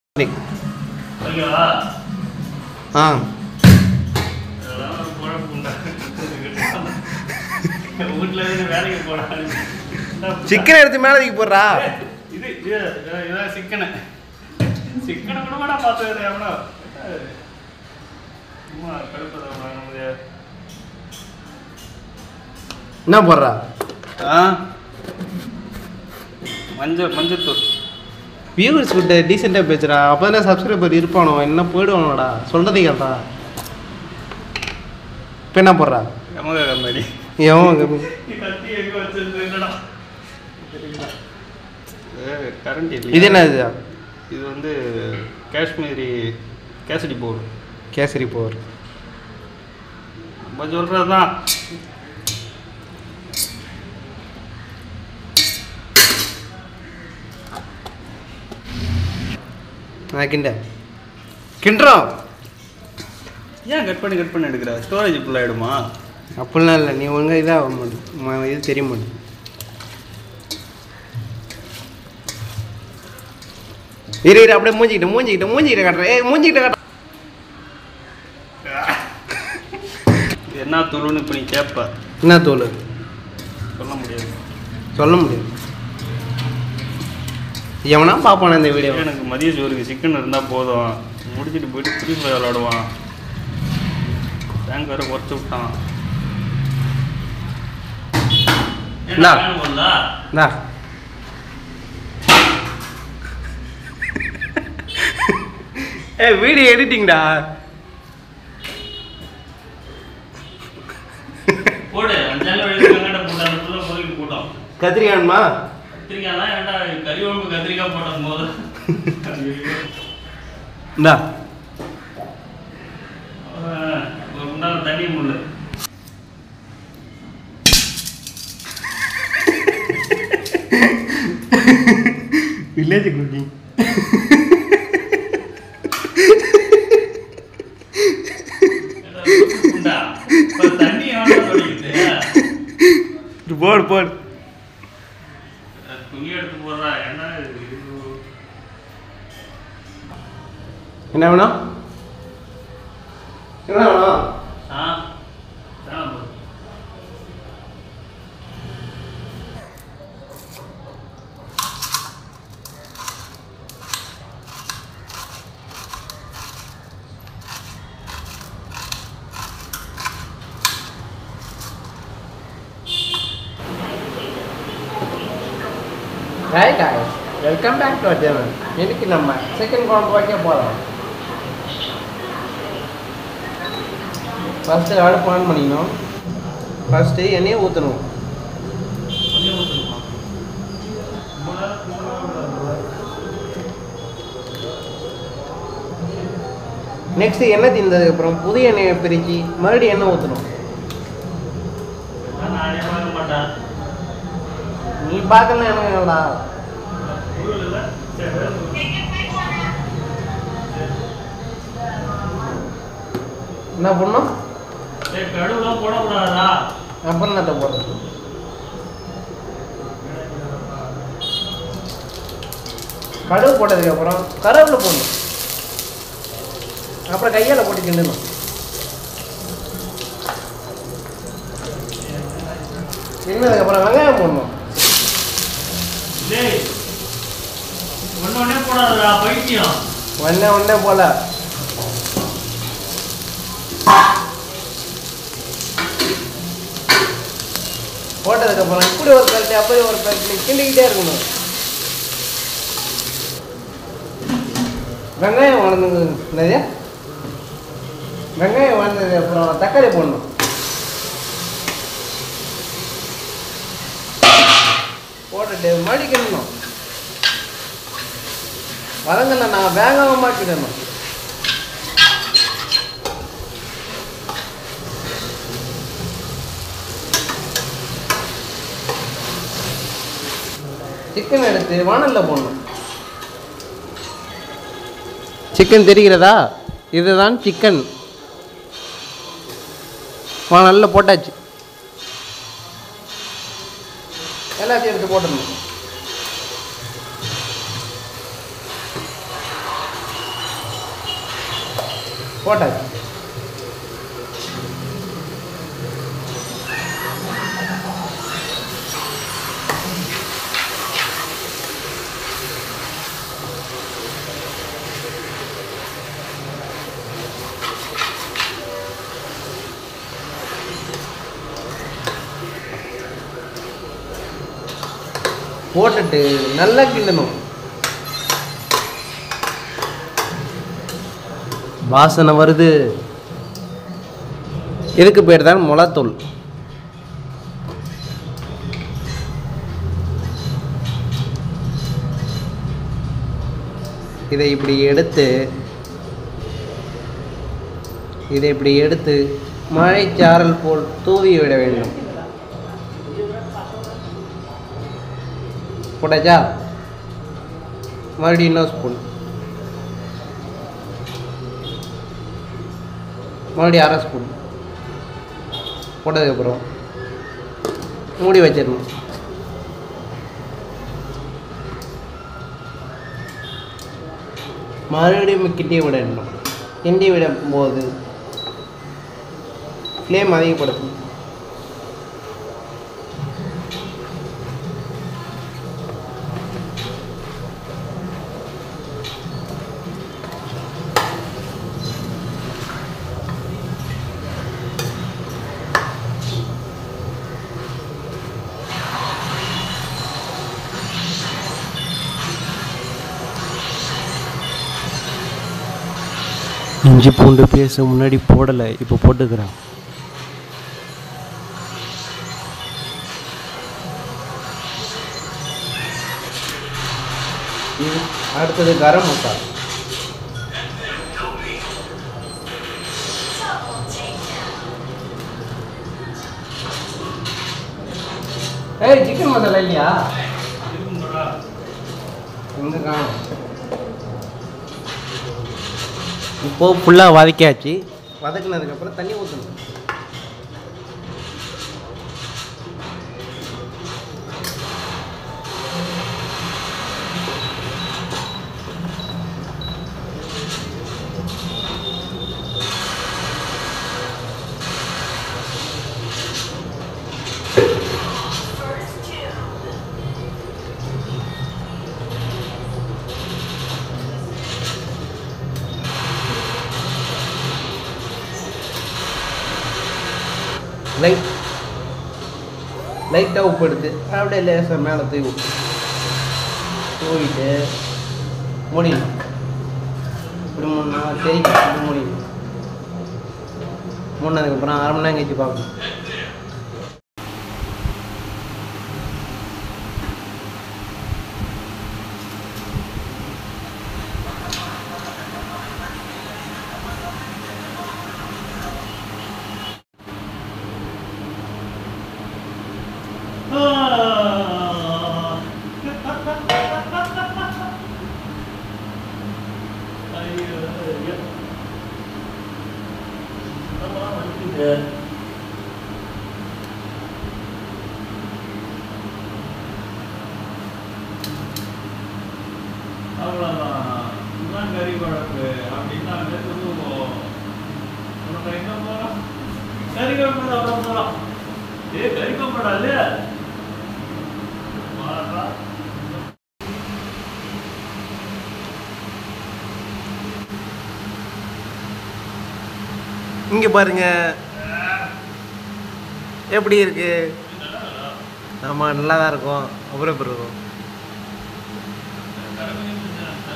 ஓகேவா ஆ இதெல்லாம் ஒரு குழப்பம் உண்டா வீட்டில் இருந்து வேலைக்கு போனாங்க சிக்கன் எடுத்து மேலே தூக்கி போடுறா இது இது இதான் இதான் சிக்கனு சிக்கனை கூட வேணா பார்த்து எவனோ சும்மா கடுப்பதை வாங்க முடியாது என்ன போடுறா ஆ மஞ்சள் மஞ்சத்தூள் வியூவர்ஸ் கிட்ட டீசெண்டாக பேசுகிறா அப்போ தானே சப்ஸ்கிரைபர் இருப்பானோ என்ன போயிடுவானோடா சொல்கிறதே கேட்டா இப்போ என்ன போடுறா எமக கம்பெனி எவன் கத்தி எங்க வச்சிருந்தா கரண்ட் இல்லை இது என்ன இது இது வந்து காஷ்மீரி கேசரி பவுல் கேசரி போர் நம்ம சொல்கிறது தான் நான் கிண்ட கிண்டுறோம் ஏன் கட் பண்ணி கட் பண்ணி எடுக்கிற ஸ்டோரேஜ் ஃபுல் ஆகிடுமா அப்படிலாம் இல்லை நீ ஒழுங்காக இதாக மாட்டேன் இது தெரிய மாட்டேன் இரு இரு அப்படியே மூஞ்சிக்கிட்ட மூஞ்சிக்கிட்ட மூஞ்சிக்கிட்ட காட்டுறேன் ஏய் மூஞ்சிக்கிட்ட காட்டுறேன் இது என்ன தூளுன்னு இப்போ நீ கேட்ப என்ன தோல் சொல்ல முடியாது சொல்ல முடியும் எவனா பார்ப்பானா இந்த வீடியோ எனக்கு மதிய சோறுக்கு சிக்கன் இருந்தால் போதும் முடிச்சிட்டு போயிட்டு ஃப்ரீ ஃபயர் விளாடுவான் ரேங்க் வேறு குறைச்சி விட்டான் இந்தா. இந்தா ஏ வீடியோ எடிட்டிங்டா போடு அஞ்சாலும் வெள்ளிக்கிழமை போட்டால் கோயிலுக்கு போட்டோம் கத்திரிக்காய்மா கத்திரிக்காய்லாம் ஏன்டா கறி குழம்பு கத்திரிக்காய் போட்ட போது இந்தா ஒரு உண்டான தண்ணி முள்ளு வில்லேஜ் குக்கிங் உண்டா இப்ப தண்ணி எவன்டா தொடிக்குது போடு போடு துணி எடுத்து போடுறா என்ன இது? என்ன வேணும் என்ன வேணும் ஆ வேணாம் போடு. Hi guys welcome back to our channel இன்னைக்கு நம்ம சிக்கன் குழம்பு வைக்க போகிறோம் ஃபஸ்ட்டு அடுப்பு ஆன் பண்ணிக்கணும் ஃபஸ்ட்டு எண்ணெயை ஊற்றணும் கொஞ்சம் ஊத்தணுமா? ரொம்ப நேரம் தூங்கவே கூடாது. நெக்ஸ்ட்டு எண்ணெய் தீர்ந்ததுக்கப்புறம் புது எண்ணெயை பிரித்து மறுபடியும் எண்ணெய் ஊற்றணும் இதெல்லாம் நானே பார்க்க மாட்டேன் நீ பார்க்கல எனக்கு வேணா ஊரில் இல்லை சரி என்ன பண்ணணும் சரி கடுகுலாம் போடக்கூடாதா அப்புறம் என்னத்தை போடுறது கடுகு போட்டதுக்கப்புறம் கருவேப்பிலை போடணும் அப்புறம் கையால் போட்டு கிண்டணும் கிண்டதுக்கப்புறம் வெங்காயம் போடணும் டேய் ஒன்று ஒன்றே போடாதடா பைத்தியம் ஒன்றே ஒன்றே போல போட்டதுக்கப்புறம் இப்படி ஒரு கரட்டி அப்படி ஒரு கரட்டி கிண்டிக்கிட்டே இருக்கணும் வெங்காயம் வளர்ந்து நிறைய வெங்காயம் வளர்ந்தது அப்புறம் தக்காளி போடணும் போட்டுட்டு மறுபடி கிண்டணும் வதங்கல நான் வேகமாக கிடணும் சிக்கன் எடுத்து வானல்ல போடணும் சிக்கன் தெரிகிறதா இதுதான் சிக்கன் வானல்ல போட்டாச்சு எல்லாத்தையும் எடுத்து போட்டுடணும் போட்டாச்சு போட்டுட்டு நல்லா கிண்டணும் வாசனை வருது இதுக்கு பேர் தான் மிளத்தூள் இதை இப்படி எடுத்து இதை இப்படி எடுத்து மழைச்சாரல் போல் தூவி விட வேண்டும் போட்டாச்சா மறுபடியும் இன்னொரு ஸ்பூன் மறுபடியும் அரை ஸ்பூன் போட்டதுக்கப்புறம் மூடி வச்சிடணும் மறுபடியும் கிண்டி விடணும் கிண்டி விடும் போது ஃப்ளேம் அதிகப்படுத்தணும் இஞ்சி பூண்டு பேச முன்னாடி போடலை இப்போ போட்டுக்கிறேன் இது அடுத்தது கரம் மசாலா ஏய் சிக்கன் மசாலா இல்லையா இருக்குங்கடா. எங்க காணும் இப்போ ஃபுல்லாக வதக்கியாச்சு வதக்குனதுக்கப்புறம் தண்ணி ஊற்றணும் லைட் லைட்டாக உப்பு எடுத்து அப்படியே லேசாக மேலே தூவி விட்டு தூவிட்டு மூடிடணும் இப்படி மூணு நாள் தேய்ச்சி இப்படி மூடிடணும் மூடினதுக்கப்புறம் அரை மணி நேரம் கழிச்சு பார்க்கணும் ஆ. ஐயோ, ஐயோ. என்னம்மா வலிக்குது? அவ்வளோதான் இதுதான் கறி குழம்பு அப்படின்னா அங்கே சொல்லுவோம் உனக்கு எங்கே போகிறோம் கறி குழம்பு அவ்வளோ போகிறோம் ஏ கறி குழம்புடா இல்லையா மாறா இங்கே பாருங்க எப்படி இருக்கு ஆமாம் நல்லா தான் இருக்கும் அப்புறம் எப்படி இருக்கும்